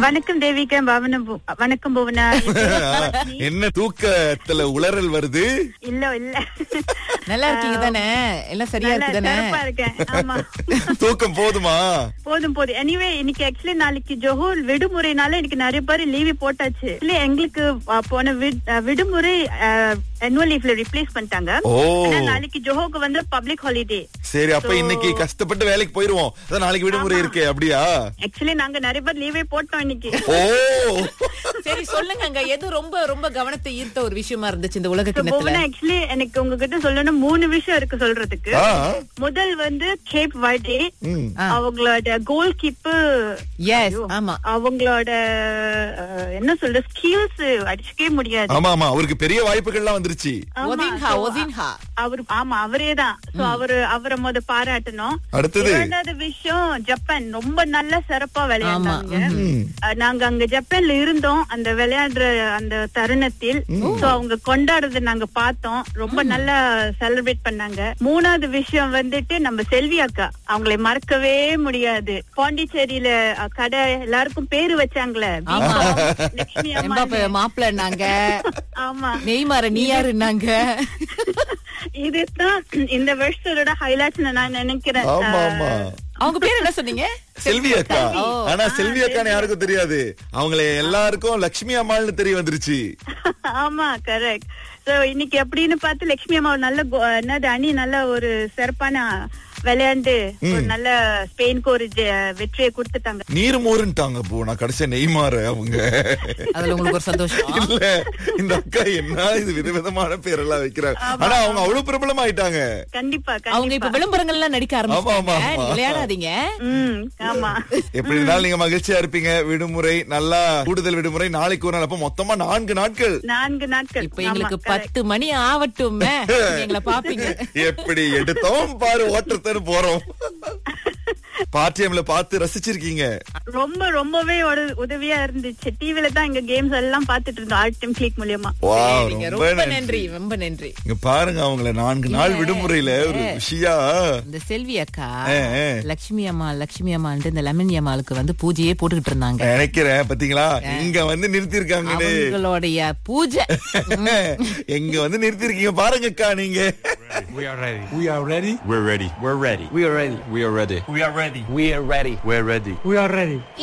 வணக்கம் தேவிகா பவனம் பு- வணக்கம் புவனா என்ன தூக்கத்துல உளறல் வருது இல்ல இல்ல நல்லா இருக்கீங்க தானே எல்லாம் சரியா நல்லா இருக்கு தானே சிறப்பா இருக்கேன் ஆமா தூக்கம் போதுமா போதும் போதும் எனிவே இன்னைக்கு ஆக்சுவலி நாளைக்கு ஜோஹூர் விடுமுறைனால இன்னைக்கு நிறைய பேர் லீவு போட்டாச்சு இல்ல எங்களுக்கு அஹ், போன விட்- அஹ், விடுமுறை annual லீவ்ல ரிப்ளேஸ் பண்ணிட்டாங்க ஓ ஆனா நாளைக்கு ஜோஹோக்கு வந்து பப்ளிக் ஹாலிடே சரி அப்ப இன்னைக்கு கஷ்டப்பட்டு வேலைக்கு போயிருவோம் அதான் நாளைக்கு விடுமுறை இருக்கே அப்படியா ஆக்சுவலி நாங்க நிறைய பேர் லீவே போட்டோம் இன்னைக்கு ஓ சரி சொல்லுங்க அங்க எது ரொம்ப ரொம்ப கவனத்தை ஈர்த்த ஒரு விஷயமா இருந்துச்சு இந்த உலக So, கிண்ணத்துல புவனா ஆக்சுவலி எனக்கு உங்ககிட்ட சொல்லணும் மூணு விஷயம் இருக்கு சொல்றதுக்கு ஆ. முதல் வந்து கேப் வர்டே ம். ஆ. அவங்களோட கோல் கீப்பர் எஸ் ஆமா அவங்களோட அஹ், என்ன சொல்ற ஸ்கில்ஸ் அடிச்சுக்கவே முடியாது ஆமா ஆமா அவருக்கு பெரிய வாய்ப்புகள்லாம் வந்துருச்சு ஆமா, ஒதின்ஹா so, ஒதின்ஹா அவரு ஆமா அவரே தான் சோ அவரு அவரை முத பாராட்டணும் அடுத்தது? இரண்டாவது விஷயம் ஜப்பான் ரொம்ப நல்ல சிறப்பா விளையாண்டாங்க ம். அஹ், நாங்க அங்க ஜப்பான்ல இருந்தோம் அந்த விளையாடுற அந்த தருணத்தில் சோ அவங்க கொண்டாடுறத நாங்க பார்த்தோம் ரொம்ப நல்லா செலிப்ரேட் பண்ணாங்க மூணாவது விஷயம் வந்துட்டு நம்ம செல்வி அக்கா அவங்களை மறக்கவே முடியாது பாண்டிச்சேரியில அஹ், கடை எல்லாருக்கும் பேரு வச்சாங்களே ஆமா. பிகாம், லட்சுமி அம்மா எம்பாப்பே மாப்பிள்ள நாங்க ஆமா நெய்மார நீ யாருன்னாங்க இதுதான் இந்த வருஷத்தோட ஹைலைட்ஸ் நான் நினைக்கிறேன் ஆமா ஆமா அவங்க பேர் என்ன சொன்னீங்க செல்வி அக்கா ஓ. ஆனா செல்வி அக்கான்னு யாருக்கும் தெரியாது அவங்கள எல்லாருக்கும் லட்சுமி அம்மாள்னு தெரிய வந்துருச்சு ஆமா கரெக்ட் சோ இன்னைக்கு எப்படின்னு பார்த்து லட்சுமி அம்மா ஒரு நல்ல கோ- என்னது அணி நல்ல ஒரு சிறப்பான விளையாண்டு ஒரு நல்ல ஸ்பெயினுக்கு ஒரு ஜெ- வெற்றியை கொடுத்துட்டாங்க நீர் மோருன்ட்டாங்க போ நான் கடைசியா நெய்மாற அவங்க அதுல உங்களுக்கு ஒரு சந்தோஷம் இல்ல இந்த அக்கா என்ன இது விதவிதமான பேரெல்லாம் வைக்கிறாங்க ஆனா அவங்க அவ்வளவு பிரபலம் ஆயிட்டாங்க கண்டிப்பா அவங்க இப்ப கண்டிப்பா விளம்பரங்கள்லாம் நடிக்க ஆமா, ஆமா, ஆரம்பிச்சாங்க ஆமா. விளையாடாதீங்க ம் ஆமா எப்படி இருந்தாலும் நீங்க மகிழ்ச்சியா இருப்பீங்க விடுமுறை நல்லா கூடுதல் விடுமுறை நாளைக்கு ஒரு நாள் அப்ப மொத்தமா நான்கு நாட்கள் நான்கு நாட்கள் இப்ப எங்களுக்கு ஆமா, correct. பத்து மணி ஆவட்டுமே எங்களை பாப்பீங்க எப்படி எடுத்தோம் பாரு ஓட்டத்தன்னு போறோம் பார்ட்டியம்ல பார்த்து ரசிச்சிருக்கீங்க ரொம்ப ரொம்பவே ஒரு உதவியா இருந்துச்சு டிவில தான் எங்க கேம்ஸ் எல்லாம் பாத்துட்டு இருந்தோம் ஆர்ட் டீம் கிளிக் மூலியமா வா நீங்க ரொம்ப ரொம்ப நன்றி நன்றி ரொம்ப நன்றி இங்க பாருங்க அவங்கள நான்கு நாள் இல்ல. விடுமுறையில ஒரு விஷயா இந்த செல்வி அக்கா ஆ, ஆ. லட்சுமி அம்மா லட்சுமி அம்மான்ட்டு இந்த லெமன் அம்மாளுக்கு வந்து பூஜையே போட்டுக்கிட்டு இருந்தாங்க நினைக்கிறேன் பாத்தீங்களா இங்க வந்து நிறுத்தி இருக்காங்கன்னு அவங்களுடைய பூஜை எங்க வந்து நிறுத்தி இருக்கீங்க பாருங்க அக்கா நீங்க We are ready. We are ready. We're ready. We're ready. We are ready. We are ready. We are ready. We are ready. We're ready. We are ready.